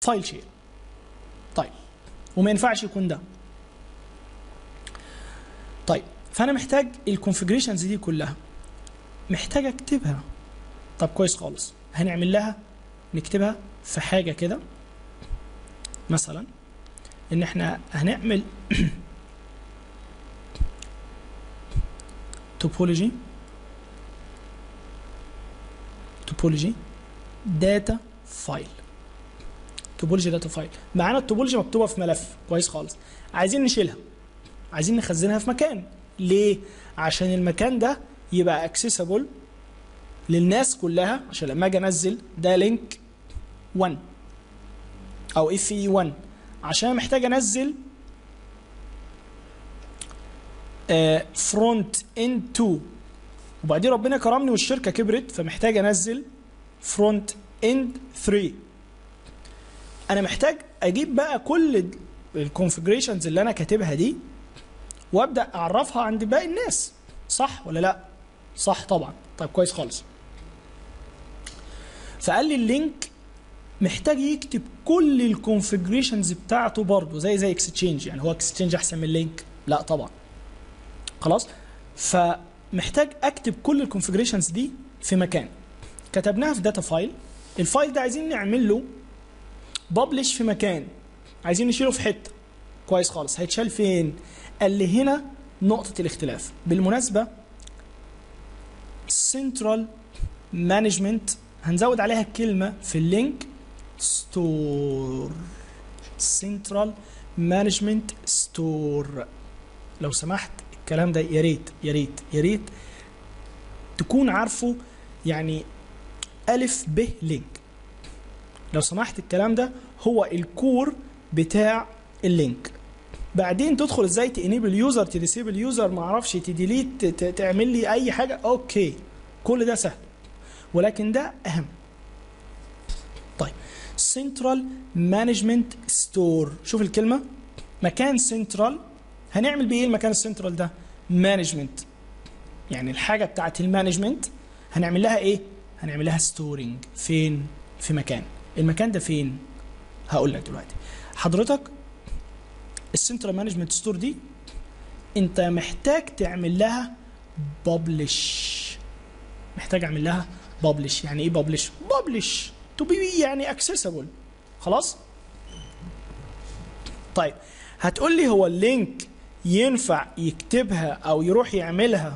فايل شير طيب وما ينفعش يكون ده طيب فانا محتاج الكونفجريشنز دي كلها محتاج اكتبها طب كويس خالص هنعمل لها نكتبها في حاجه كده مثلا ان احنا هنعمل توبولوجي توبولوجي داتا فايل توبولوجي داتا فايل معانا التوبولوجي مكتوبه في ملف كويس خالص عايزين نشيلها عايزين نخزنها في مكان ليه عشان المكان ده يبقى اكسسبل للناس كلها عشان لما اجي انزل ده لينك 1 او اف اي 1 عشان محتاج انزل فرونت اند 2 وبعدين ربنا كرمني والشركه كبرت فمحتاج انزل فرونت اند 3 انا محتاج اجيب بقى كل الكونفجريشنز اللي انا كاتبها دي وابدا اعرفها عند باقي الناس صح ولا لا صح طبعا طيب كويس خالص فقال لي اللينك محتاج يكتب كل الكونفجريشنز بتاعته برضه زي زي اكستشينج يعني هو اكستشينج احسن من اللينك لا طبعا خلاص فمحتاج اكتب كل الكونفجريشنز دي في مكان كتبناها في داتا فايل الفايل ده عايزين نعمل له ببلش في مكان عايزين نشيله في حته كويس خالص هيتشال فين قال لي هنا نقطه الاختلاف بالمناسبه سنترال مانجمنت هنزود عليها كلمه في اللينك ستور سنترال مانجمنت ستور لو سمحت الكلام ده يا ريت يا ريت يا ريت تكون عارفه يعني الف ب لينك لو سمحت الكلام ده هو الكور بتاع اللينك بعدين تدخل ازاي تانيبل يوزر تديسيبل يوزر ما اعرفش تديليت تعمل لي اي حاجه اوكي كل ده سهل ولكن ده اهم طيب سنترال مانجمنت ستور شوف الكلمه مكان سنترال هنعمل بيه ايه المكان السنترال ده مانجمنت يعني الحاجه بتاعت المانجمنت هنعمل لها ايه هنعمل لها ستورنج فين في مكان المكان ده فين هقول لك دلوقتي حضرتك السنترال مانجمنت ستور دي انت محتاج تعمل لها ببلش محتاج اعمل لها ببلش يعني ايه ببلش ببلش تو بي يعني اكسسبل خلاص طيب هتقول لي هو اللينك ينفع يكتبها او يروح يعملها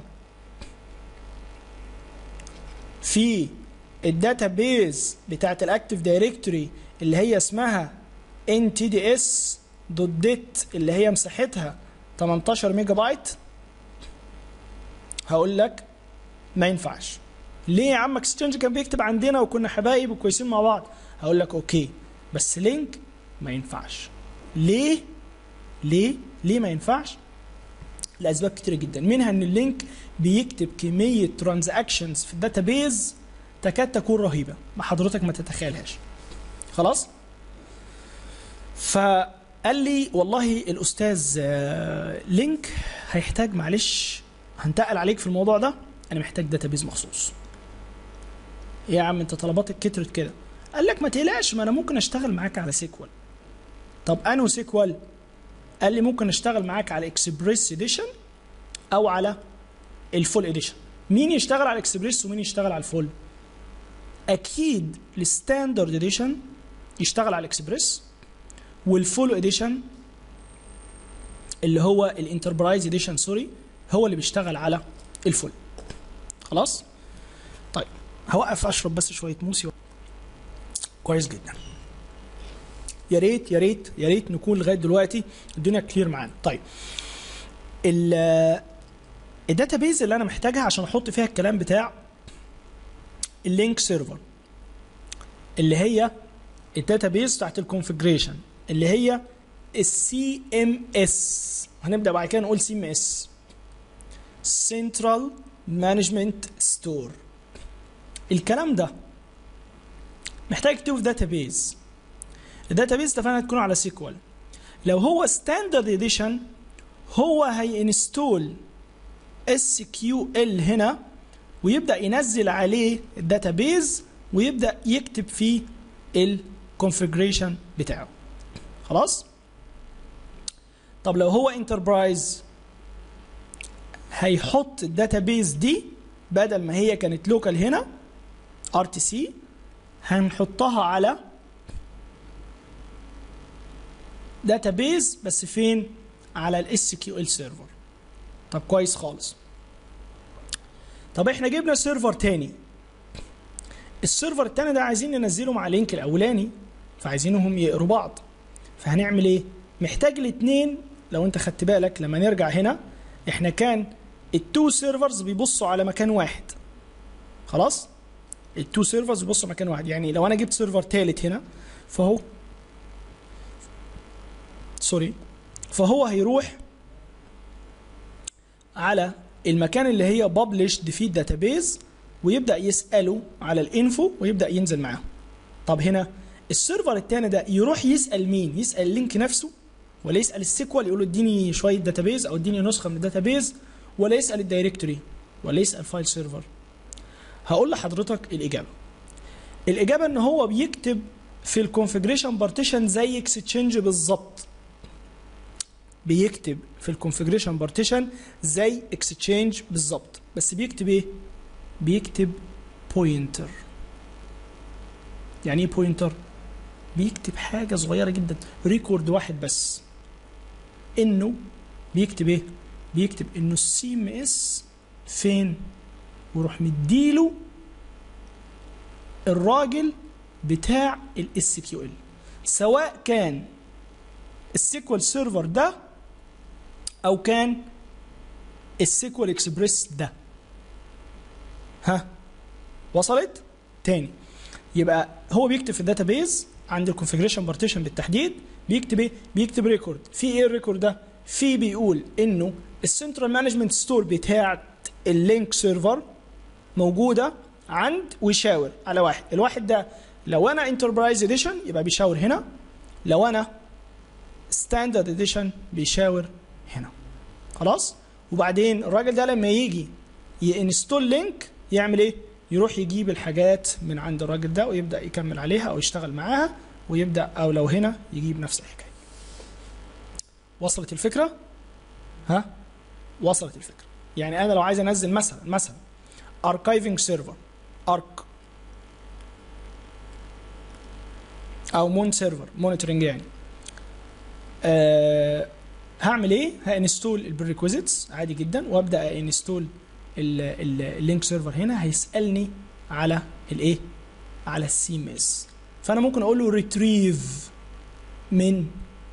في الداتابيز بتاعت الاكتيف دايركتوري اللي هي اسمها ntds دوت ديت اللي هي مساحتها 18 ميجا بايت هقول لك ما ينفعش ليه يا عم اكستشينج كان بيكتب عندنا وكنا حبايب وكويسين مع بعض هقول لك اوكي بس لينك ما ينفعش ليه ليه ليه ما ينفعش لاسباب كتيره جدا منها ان اللينك بيكتب كميه ترانزاكشنز في الداتابيز تكاد تكون رهيبه ما حضرتك ما تتخيلهاش خلاص فقال لي والله الاستاذ لينك هيحتاج معلش هنتقل عليك في الموضوع ده انا محتاج داتابيز مخصوص يا عم انت طلباتك كترت كده قال لك ما تقلقش ما انا ممكن اشتغل معاك على سيكوال طب انو سيكوال قال لي ممكن اشتغل معاك على اكسبريس اديشن او على الفول اديشن مين يشتغل على الاكسبريس ومين يشتغل على الفول اكيد الستاندرد اديشن يشتغل على الاكسبريس والفول اديشن اللي هو الانتربرايز اديشن سوري هو اللي بيشتغل على الفول خلاص طيب هوقف اشرب بس شويه موسي كويس جدا يا ريت يا ريت يا ريت نكون لغايه دلوقتي الدنيا كلير معانا طيب الداتابيز اللي انا محتاجها عشان احط فيها الكلام بتاع اللينك سيرفر اللي هي الداتابيز بتاعت الكونفجريشن اللي هي السي ام اس هنبدا بعد كده نقول سي ام اس سنترال مانجمنت ستور الكلام ده محتاج تكتبه في داتابيز الداتابيز اتفقنا تكون على سيكوال لو هو ستاندرد اديشن هو هينستول اس كيو ال هنا ويبدا ينزل عليه الداتابيز ويبدا يكتب فيه الكونفجريشن بتاعه خلاص طب لو هو انتربرايز هيحط الداتابيز دي بدل ما هي كانت لوكال هنا ار تي سي هنحطها على داتابيز بس فين على الاس كيو ال سيرفر طب كويس خالص طب احنا جبنا سيرفر تاني السيرفر التاني ده عايزين ننزله مع اللينك الاولاني فعايزينهم يقروا بعض فهنعمل ايه محتاج الاثنين لو انت خدت بالك لما نرجع هنا احنا كان التو سيرفرز بيبصوا على مكان واحد خلاص التو سيرفرز بيبصوا مكان واحد يعني لو انا جبت سيرفر ثالث هنا فهو سوري فهو هيروح على المكان اللي هي published في الداتابيز ويبدا يساله على الانفو ويبدا ينزل معاه طب هنا السيرفر الثاني ده يروح يسال مين يسال اللينك نفسه ولا يسال السيكوال يقول له اديني شويه داتابيز او اديني نسخه من الداتابيز ولا يسال الدايركتوري ولا يسال فايل سيرفر هقول لحضرتك الاجابه الاجابه ان هو بيكتب في الكونفجريشن بارتيشن زي اكستشينج بالظبط بيكتب في الكونفجريشن بارتيشن زي اكستشينج بالظبط بس بيكتب ايه بيكتب بوينتر يعني ايه بوينتر بيكتب حاجه صغيره جدا ريكورد واحد بس انه بيكتب ايه بيكتب انه السي ام اس فين ويروح مديله الراجل بتاع الاس كيو ال سواء كان السيكوال سيرفر ده او كان السيكوال اكسبريس ده ها وصلت تاني يبقى هو بيكتب في الداتابيز عند الكونفجريشن بارتيشن بالتحديد بيكتب ايه بيكتب ريكورد في ايه الريكورد ده في بيقول انه السنترال مانجمنت ستور بتاعت اللينك سيرفر موجوده عند ويشاور على واحد الواحد ده لو انا انتربرايز اديشن يبقى بيشاور هنا لو انا ستاندرد اديشن بيشاور هنا خلاص وبعدين الراجل ده لما يجي ينستول لينك يعمل ايه يروح يجيب الحاجات من عند الراجل ده ويبدا يكمل عليها او يشتغل معاها ويبدا او لو هنا يجيب نفس الحكايه وصلت الفكره ها وصلت الفكره يعني انا لو عايز انزل مثلا مثلا اركايفنج سيرفر ارك او مون سيرفر مونيتورنج يعني أه هعمل ايه هانستول البريكوزيتس عادي جدا وابدا انستول اللينك سيرفر هنا هيسالني على الايه على السي ام اس فانا ممكن اقول له ريتريف من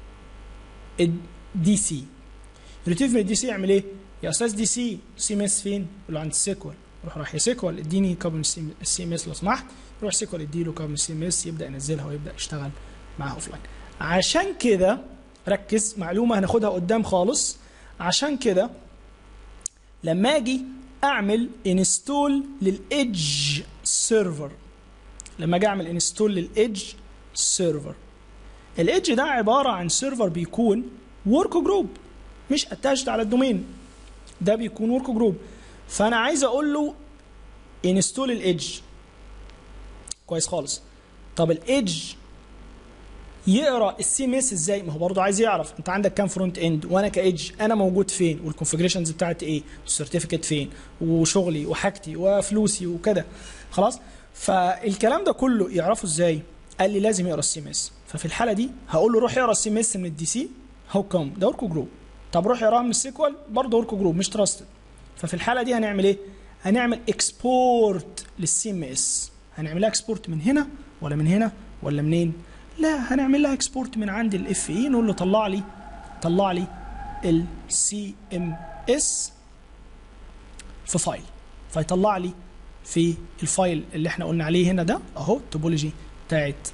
الدي سي ريتريف من الدي سي يعمل ايه يا استاذ دي سي سي ام اس فين يقول له عند السيكوال يروح راح يا سيكوال اديني كابل السي ام اس لو سمحت يروح سيكوال اديله كابل السي ام اس يبدا ينزلها ويبدا يشتغل معاها اوف لاين عشان كده ركز معلومه هناخدها قدام خالص عشان كده لما اجي اعمل انستول للايدج سيرفر لما اجي اعمل انستول للايدج سيرفر الايدج ده عباره عن سيرفر بيكون ورك جروب مش اتاشد على الدومين ده بيكون ورك جروب فانا عايز اقول له انستول الايدج كويس خالص طب الايدج يقرا السي ام اس ازاي ما هو برضه عايز يعرف انت عندك كام فرونت اند وانا كايدج انا موجود فين والكونفجريشنز بتاعتي ايه والسيرتيفيكت فين وشغلي وحاجتي وفلوسي وكده خلاص فالكلام ده كله يعرفه ازاي قال لي لازم يقرا السي ام اس ففي الحاله دي هقول له روح اقرا السي ام اس من الدي سي هاو كم ده ورك جروب طب روح اقراها من السيكوال برضه ورك جروب مش تراستد ففي الحاله دي هنعمل ايه هنعمل اكسبورت للسي ام اس هنعملها اكسبورت من هنا ولا من هنا ولا منين لا هنعمل لها اكسبورت من عند الاف اي نقول له طلع لي طلع لي السي ام اس في فايل فيطلع لي في الفايل اللي احنا قلنا عليه هنا ده اهو التوبولوجي بتاعت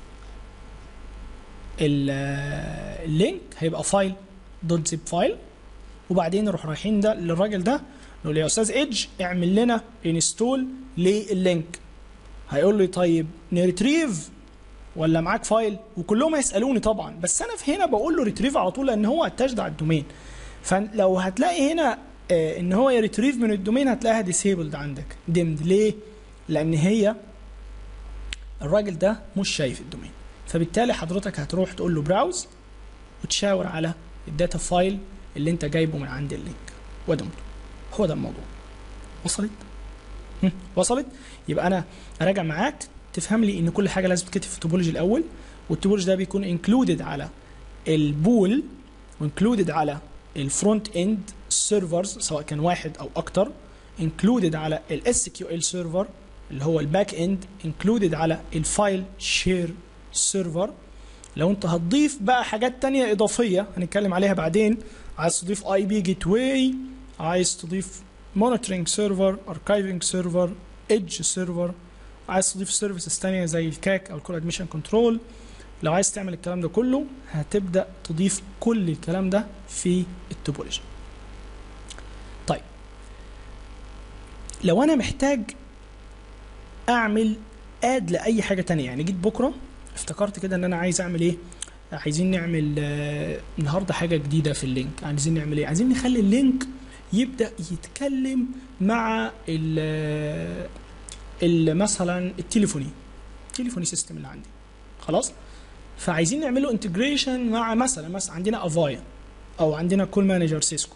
اللينك هيبقى فايل دوت زيب فايل وبعدين نروح رايحين ده للراجل ده نقول له يا استاذ ايدج اعمل لنا انستول لللينك هيقول لي طيب نريتريف ولا معاك فايل وكلهم هيسالوني طبعا بس انا في هنا بقول له ريتريف على طول لان هو اتاجد على الدومين فلو هتلاقي هنا آه ان هو يريتريف من الدومين هتلاقيها ديسيبلد عندك ديمد ليه؟ لان هي الراجل ده مش شايف الدومين فبالتالي حضرتك هتروح تقول له براوز وتشاور على الداتا فايل اللي انت جايبه من عند اللينك وده هو ده الموضوع وصلت هم، وصلت يبقى انا اراجع معاك تفهم لي ان كل حاجه لازم تتكتب في التوبولوجي الاول والتوبولوجي ده بيكون انكلودد على البول وانكلودد على الفرونت اند سيرفرز سواء كان واحد او اكتر انكلودد على الاس كيو ال سيرفر اللي هو الباك اند انكلودد على الفايل شير سيرفر لو انت هتضيف بقى حاجات تانية اضافيه هنتكلم عليها بعدين عايز تضيف اي بي جيت واي عايز تضيف مونيتورنج سيرفر اركايفنج سيرفر ايدج سيرفر عايز تضيف سيرفيسز تانية زي الكاك او الكول ادميشن كنترول لو عايز تعمل الكلام ده كله هتبدا تضيف كل الكلام ده في التوبولوجي طيب لو انا محتاج اعمل اد لاي حاجه تانية يعني جيت بكره افتكرت كده ان انا عايز اعمل ايه عايزين نعمل آه، النهارده حاجه جديده في اللينك عايزين نعمل ايه عايزين نخلي اللينك يبدا يتكلم مع ال ال- مثلا التليفوني التليفوني سيستم اللي عندي خلاص فعايزين نعمل له انتجريشن مع مثلا مثلا عندنا افايا او عندنا كول مانجر سيسكو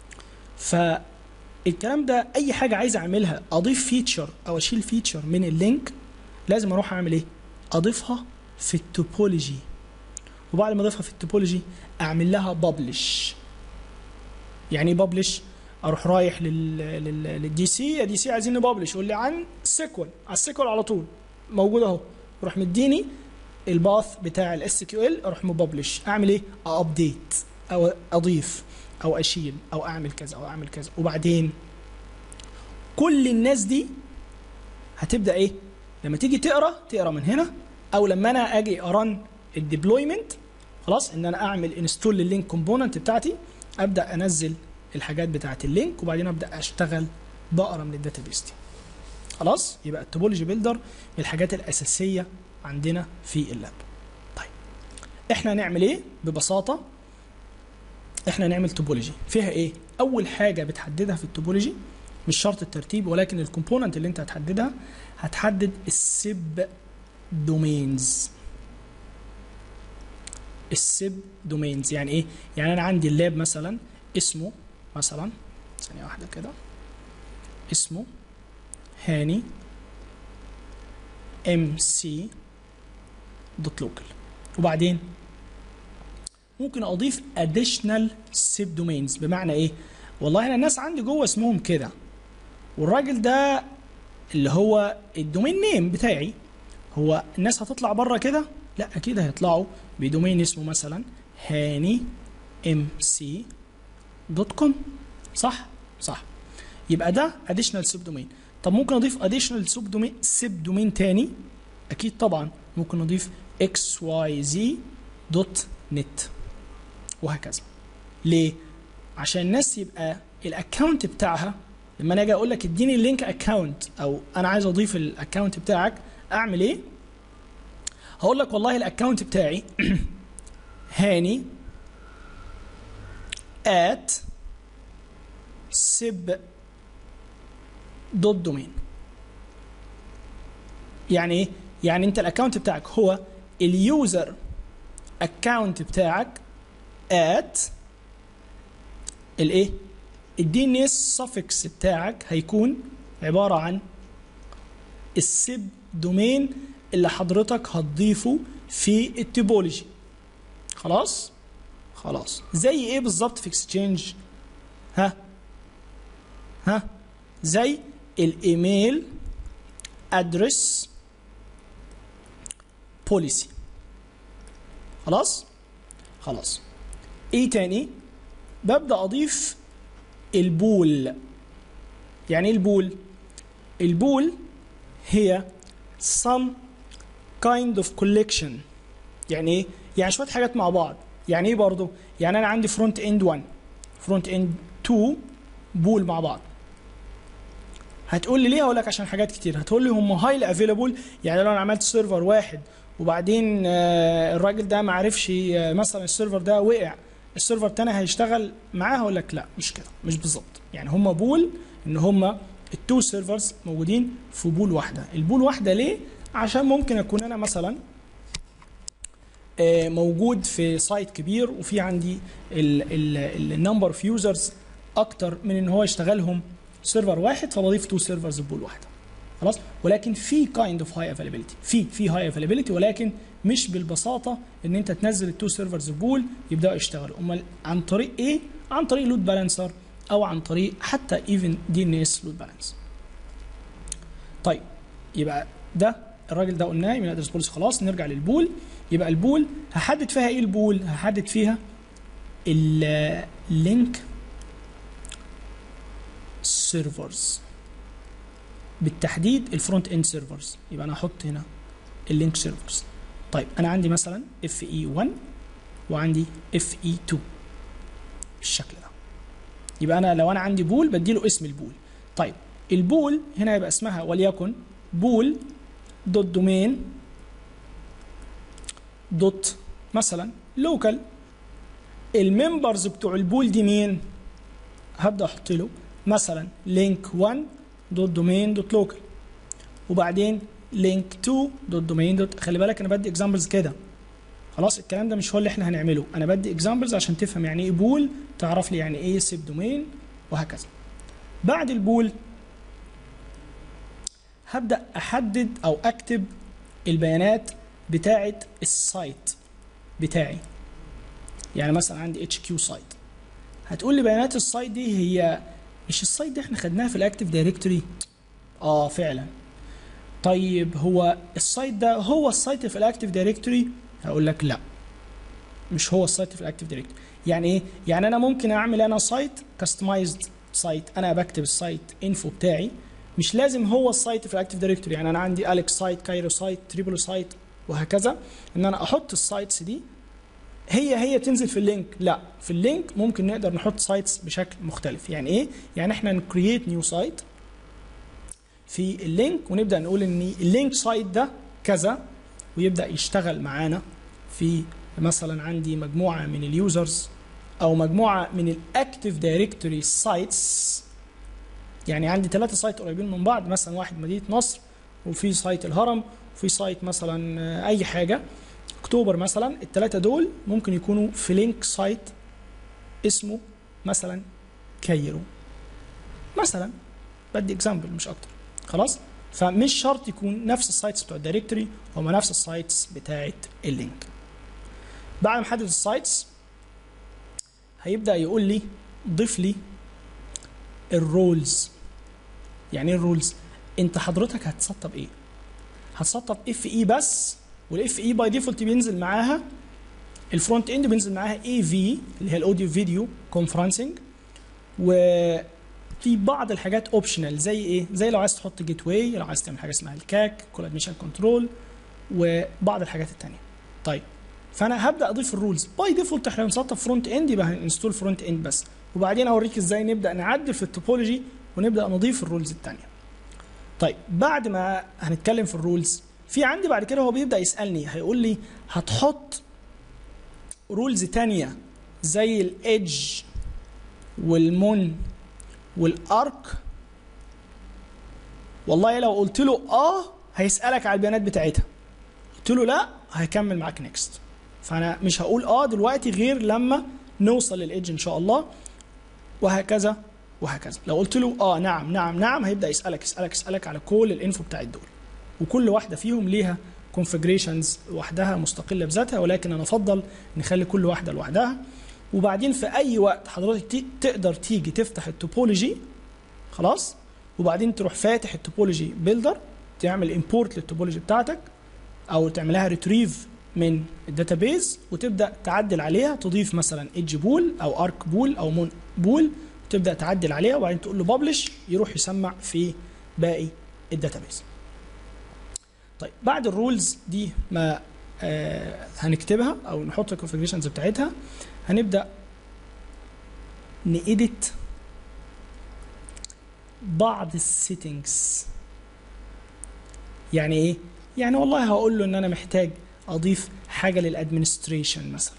فالكلام ده اي حاجه عايز اعملها اضيف فيتشر او اشيل فيتشر من اللينك لازم اروح اعمل ايه اضيفها في التوبولوجي وبعد ما اضيفها في التوبولوجي اعمل لها ببلش يعني ايه ببلش اروح رايح لل لل للدي سي يا دي سي عايزين نببلش يقول لي عن سيكوال على السيكوال على طول موجود اهو يروح مديني الباث بتاع الاس كيو ال اروح مببلش اعمل ايه ابديت او اضيف او اشيل او اعمل كذا او اعمل كذا وبعدين كل الناس دي هتبدا ايه لما تيجي تقرا تقرا من هنا او لما انا اجي ارن الديبلويمنت خلاص ان انا اعمل انستول لللينك كومبوننت بتاعتي ابدا انزل الحاجات بتاعت اللينك وبعدين ابدا اشتغل بقرا من الداتابيس دي خلاص يبقى التوبولوجي بيلدر من الحاجات الاساسيه عندنا في اللاب طيب احنا هنعمل ايه ببساطه احنا نعمل توبولوجي فيها ايه اول حاجه بتحددها في التوبولوجي مش شرط الترتيب ولكن الكومبوننت اللي انت هتحددها هتحدد السب دومينز السب دومينز يعني ايه يعني انا عندي اللاب مثلا اسمه مثلا ثانيه واحده كده اسمه هاني ام سي دوت لوكال وبعدين ممكن اضيف additional سب دومينز بمعنى ايه والله انا الناس عندي جوه اسمهم كده والراجل ده اللي هو الدومين نيم بتاعي هو الناس هتطلع بره كده لا اكيد هيطلعوا بدومين اسمه مثلا هاني ام سي دوت كوم صح صح يبقى ده additional سب دومين طب ممكن اضيف additional سب دومين سب دومين تاني اكيد طبعا ممكن اضيف اكس واي زي دوت نت وهكذا ليه عشان الناس يبقى الاكونت بتاعها لما انا اجي اقول لك اديني اللينك اكونت او انا عايز اضيف الاكونت بتاعك اعمل ايه هقول لك والله الاكونت بتاعي هاني at سب دوت دومين يعني ايه يعني انت الاكونت بتاعك هو اليوزر اكونت بتاعك at الايه الدي ان اس suffix بتاعك هيكون عباره عن السب دومين اللي حضرتك هتضيفه في التوبولوجي خلاص خلاص زي ايه بالظبط في اكسشينج ها ها زي الايميل ادرس بوليسي خلاص خلاص ايه تاني ببدا اضيف البول يعني ايه البول البول هي some kind of collection يعني ايه يعني شويه حاجات مع بعض يعني ايه برضو يعني انا عندي فرونت اند 1 فرونت اند 2 بول مع بعض هتقول لي ليه هقول لك عشان حاجات كتير هتقول لي هم هايلي افيلابل يعني لو انا عملت سيرفر واحد وبعدين آه، الراجل ده ما عرفش آه، مثلا السيرفر ده وقع السيرفر التاني هيشتغل معاه هقول لك لا مش كده مش بالظبط يعني هم بول ان هم التو سيرفرز موجودين في بول واحده البول واحده ليه عشان ممكن اكون انا مثلا آه، موجود في سايت كبير وفي عندي النمبر اوف يوزرز اكتر من ان هو يشتغلهم سيرفر واحد فبضيف تو سيرفرز بول واحده خلاص ولكن في كايند اوف هاي افيلابيلتي في في هاي افيلابيلتي ولكن مش بالبساطه ان انت تنزل التو سيرفرز بول يبداوا يشتغلوا امال عن طريق ايه عن طريق لود بالانسر او عن طريق حتى ايفن دي ان اس لود بالانس طيب يبقى ده الراجل ده قلناه من ادرس بوليسي خلاص نرجع للبول يبقى البول هحدد فيها ايه البول هحدد فيها اللينك سيرفرز بالتحديد الفرونت اند سيرفرز يبقى انا هحط هنا اللينك سيرفرز طيب انا عندي مثلا اف اي 1 وعندي اف اي 2 بالشكل ده يبقى انا لو انا عندي بول بديله اسم البول طيب البول هنا يبقى اسمها وليكن بول دوت دومين دوت مثلا لوكال الممبرز بتوع البول دي مين هبدا احط له مثلا لينك 1 دوت دومين دوت لوكال وبعدين لينك 2 دوت دومين دوت خلي بالك انا بدي اكزامبلز كده خلاص الكلام ده مش هو اللي احنا هنعمله انا بدي اكزامبلز عشان تفهم يعني ايه بول تعرف لي يعني ايه سيب دومين وهكذا بعد البول هبدا احدد او اكتب البيانات بتاعه السايت بتاعي يعني مثلا عندي اتش كيو سايت هتقول لي بيانات السايت دي هي مش السايت دي احنا خدناها في الاكتيف دايركتوري اه فعلا طيب هو السايت ده هو السايت في الاكتيف دايركتوري هقول لك لا مش هو السايت في الاكتيف دايركتوري يعني ايه يعني انا ممكن اعمل انا سايت كاستمايزد سايت انا بكتب السايت انفو بتاعي مش لازم هو السايت في الاكتيف دايركتوري يعني انا عندي اليكس سايت كايرو سايت تريبلو سايت وهكذا ان انا احط السايتس دي هي هي تنزل في اللينك لا في اللينك ممكن نقدر نحط سايتس بشكل مختلف يعني ايه يعني احنا نكرييت نيو سايت في اللينك ونبدا نقول ان اللينك سايت ده كذا ويبدا يشتغل معانا في مثلا عندي مجموعه من اليوزرز او مجموعه من الاكتيف دايركتوري سايتس يعني عندي ثلاثه سايت قريبين من بعض مثلا واحد مدينه نصر وفي سايت الهرم وفي سايت مثلا آه، اي حاجه اكتوبر مثلا الثلاثه دول ممكن يكونوا في لينك سايت اسمه مثلا كايرو مثلا بدي اكزامبل مش اكتر خلاص فمش شرط يكون نفس السايتس بتوع الدايركتوري هما نفس السايتس بتاعه اللينك بعد ما احدد السايتس هيبدا يقول لي ضيف لي الرولز يعني ايه الرولز انت حضرتك هتسطب ايه هتسطب اف اي بس والاف اي باي ديفولت بينزل معاها الفرونت اند بينزل معاها اي في اللي هي الاوديو فيديو كونفرنسنج وفي بعض الحاجات اوبشنال زي ايه زي لو عايز تحط جيت واي لو عايز تعمل حاجه اسمها الكاك كول ادميشن كنترول وبعض الحاجات التانية طيب فانا هبدا اضيف الرولز باي ديفولت احنا بنسطب فرونت اند يبقى هنستول فرونت اند بس وبعدين اوريك ازاي نبدا نعدل في التوبولوجي ونبدا نضيف الرولز التانية طيب بعد ما هنتكلم في الرولز في عندي بعد كده هو بيبدا يسالني هيقول لي هتحط رولز تانية زي الايدج والمون والارك والله لو قلت له اه هيسالك على البيانات بتاعتها قلت له لا هيكمل معاك نيكست فانا مش هقول اه دلوقتي غير لما نوصل للايدج ان شاء الله وهكذا وهكذا لو قلت له اه نعم نعم نعم هيبدا يسالك يسالك يسالك على كل الانفو بتاعت دول وكل واحده فيهم ليها كونفجريشنز لوحدها مستقله بذاتها ولكن انا افضل نخلي كل واحده لوحدها وبعدين في اي وقت حضرتك تي- تقدر تيجي تفتح التوبولوجي خلاص وبعدين تروح فاتح التوبولوجي بيلدر تعمل امبورت للتوبولوجي بتاعتك او تعملها ريتريف من الداتابيز وتبدا تعدل عليها تضيف مثلا ايدج بول او ارك بول او مون بول تبدا تعدل عليها وبعدين تقول له ببلش يروح يسمع في باقي الداتابيز طيب بعد الرولز دي ما آه هنكتبها او نحط الكونفجريشنز بتاعتها هنبدا نإيديت بعض السيتنجز يعني ايه يعني والله هقول له ان انا محتاج اضيف حاجه للادمنستريشن مثلا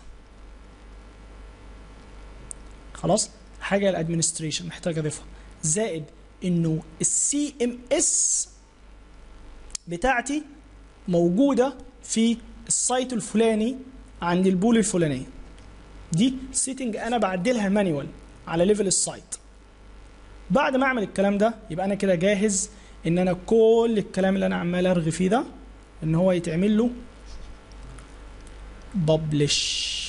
خلاص حاجه للادمنستريشن محتاج اضيفها زائد انه السي ام اس بتاعتي موجوده في السايت الفلاني عند البول الفلانيه دي سيتنج انا بعدلها مانيوال على ليفل السايت بعد ما اعمل الكلام ده يبقى انا كده جاهز ان انا كل الكلام اللي انا عمال ارغي فيه ده ان هو يتعمل له ببلش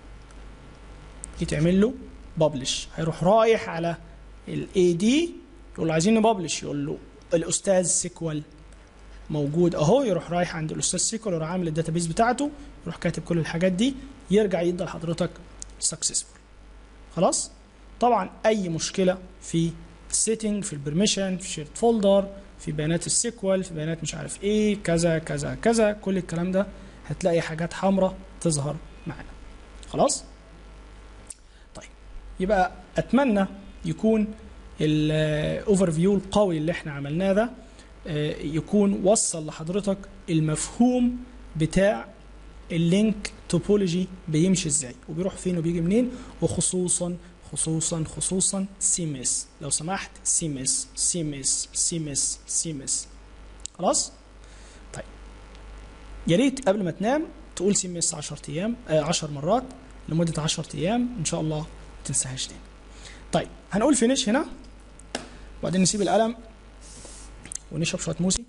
يتعمل له ببلش هيروح رايح على الاي دي يقول له عايزين نببلش يقول له الاستاذ سيكوال موجود اهو يروح رايح عند الاستاذ سيكوال يروح عامل الداتابيز بتاعته يروح كاتب كل الحاجات دي يرجع يدي لحضرتك سكسسفول خلاص طبعا اي مشكله في السيتنج في البرميشن في شيرت فولدر في بيانات السيكوال في بيانات مش عارف ايه كذا كذا كذا كل الكلام ده هتلاقي حاجات حمراء تظهر معانا خلاص طيب يبقى اتمنى يكون الاوفر فيو القوي اللي احنا عملناه ده آه، يكون وصل لحضرتك المفهوم بتاع اللينك توبولوجي بيمشي ازاي وبيروح فين وبيجي منين وخصوصا خصوصا خصوصا سيمس لو سمحت سيمس سيمس سيمس سيمس خلاص طيب يا ريت قبل ما تنام تقول سيمس 10 ايام 10 مرات لمده 10 ايام ان شاء الله ما تنساهاش تاني طيب هنقول فينيش هنا وبعدين نسيب القلم ونشرب شويه موسي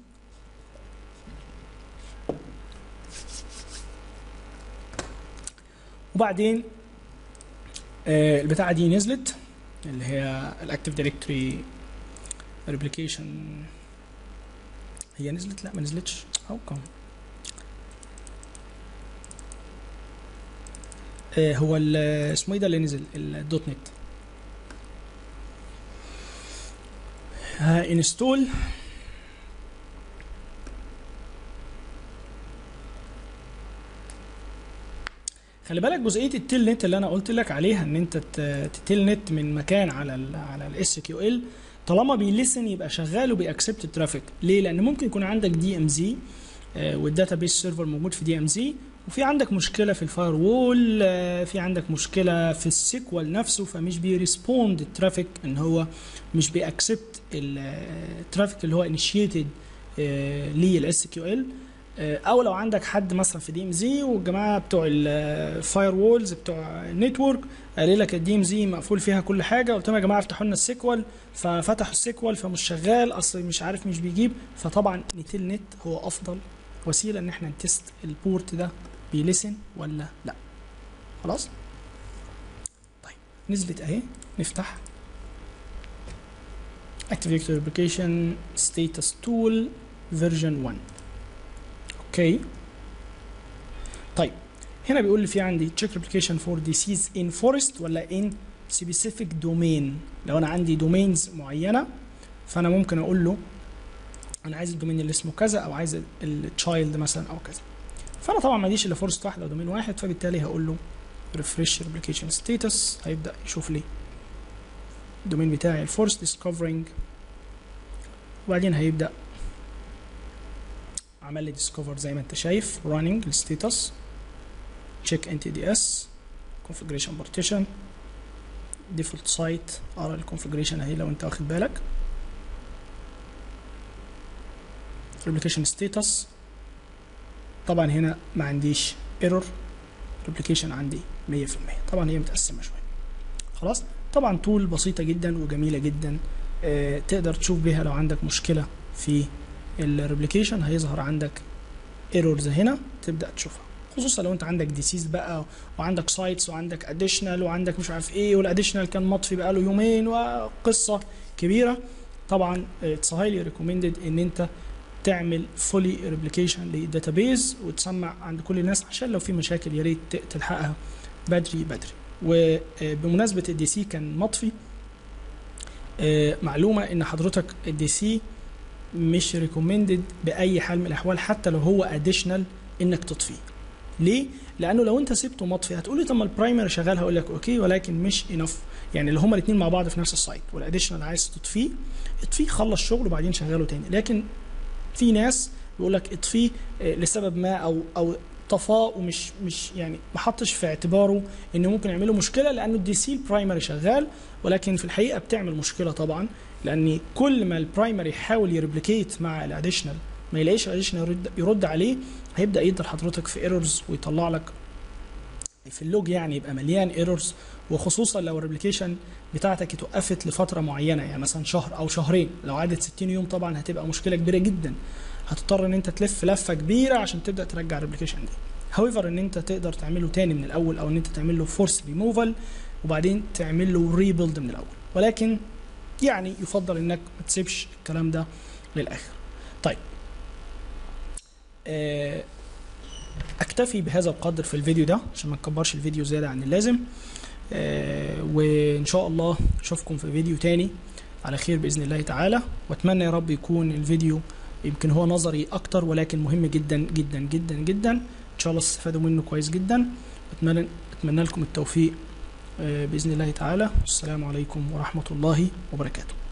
وبعدين آه، البتاعه دي نزلت اللي هي الاكتيف دايركتوري ريبليكيشن هي نزلت لا ما نزلتش او كم آه، هو ال- اسمه ايه ده اللي نزل الدوت نت انستول خلي بالك جزئيه التيل نت اللي انا قلت لك عليها ان انت ت- تتيل نت من مكان على ال على الاس كيو ال طالما بيلسن يبقى شغال وبيأكسبت الترافيك ليه لان ممكن يكون عندك دي ام زي والداتا بيس سيرفر موجود في دي ام زي وفي عندك مشكله في الفاير وول في عندك مشكله في السيكوال نفسه فمش بيريسبوند الترافيك ان هو مش بيأكسبت الترافيك اللي هو انيشيتد للاس كيو ال او لو عندك حد مثلا في دي ام زي والجماعه بتوع الفاير وولز بتوع النتورك قال لك الدي ام زي مقفول فيها كل حاجه قلت لهم يا جماعه افتحوا لنا السيكوال ففتحوا السيكوال فمش شغال اصل مش عارف مش بيجيب فطبعا نتيل نت هو افضل وسيله ان احنا نتست البورت ده بيلسن ولا لا خلاص طيب نزلت اهي نفتح Active Directory Application Status Tool Version 1 اوكي طيب هنا بيقول لي في عندي check replication for disease in forest ولا in specific domain لو انا عندي domains معينه فانا ممكن اقول له انا عايز الدومين اللي اسمه كذا او عايز التشايلد مثلا او كذا فانا طبعا ما عنديش الا فورست واحد او دومين واحد فبالتالي هقول له refresh replication status هيبدا يشوف لي الدومين بتاعي الفورست discovering وبعدين هيبدا عمل لي ديسكفر زي ما انت شايف running الستاتس check NTDS configuration partition default site ارى الكونفجريشن اهي لو انت واخد بالك replication status طبعا هنا ما عنديش error replication عندي 100% طبعا هي متقسمه شويه خلاص طبعا طول بسيطه جدا وجميله جدا آه تقدر تشوف بيها لو عندك مشكله في الريبليكيشن هيظهر عندك ايرورز هنا تبدا تشوفها خصوصا لو انت عندك ديسيز بقى وعندك سايتس وعندك اديشنال وعندك مش عارف ايه والاديشنال كان مطفي بقاله يومين وقصه كبيره طبعا اتس هايلي ريكومندد ان انت تعمل فولي ريبليكيشن للداتابيز وتسمع عند كل الناس عشان لو في مشاكل يا ريت تلحقها بدري بدري وبمناسبه الدي سي كان مطفي معلومه ان حضرتك الدي سي مش ريكومندد باي حال من الاحوال حتى لو هو اديشنال انك تطفيه ليه لانه لو انت سبته مطفي هتقول لي طب ما البرايمري شغال هقول لك اوكي ولكن مش انف يعني اللي هما الاثنين مع بعض في نفس السايت والاديشنال عايز تطفيه اطفيه خلص شغل وبعدين شغله تاني لكن في ناس بيقول لك اطفيه لسبب ما او او طفاه ومش مش يعني ما حطش في اعتباره انه ممكن يعمل له مشكله لانه الدي سي البرايمري شغال ولكن في الحقيقه بتعمل مشكله طبعا لان كل ما البرايمري يحاول يريبليكيت مع الاديشنال ما يلاقيش الاديشنال يرد, يرد عليه هيبدا يدي لحضرتك في ايرورز ويطلع لك في اللوج يعني يبقى مليان ايرورز وخصوصا لو الريبليكيشن بتاعتك اتوقفت لفتره معينه يعني مثلا شهر او شهرين لو عدت 60 يوم طبعا هتبقى مشكله كبيره جدا هتضطر ان انت تلف لفه كبيره عشان تبدا ترجع الريبليكيشن دي هاويفر ان انت تقدر تعمله تاني من الاول او ان انت تعمل له فورس ريموفال وبعدين تعمل له ريبيلد من الاول ولكن يعني يفضل انك ما تسيبش الكلام ده للاخر طيب آه، اكتفي بهذا القدر في الفيديو ده عشان ما نكبرش الفيديو زياده عن اللازم آه، وان شاء الله اشوفكم في فيديو تاني على خير باذن الله تعالى واتمنى يا رب يكون الفيديو يمكن هو نظري اكتر ولكن مهم جدا جدا جدا جدا ان شاء الله تستفادوا منه كويس جدا اتمنى اتمنى لكم التوفيق آه، باذن الله تعالى والسلام عليكم ورحمه الله وبركاته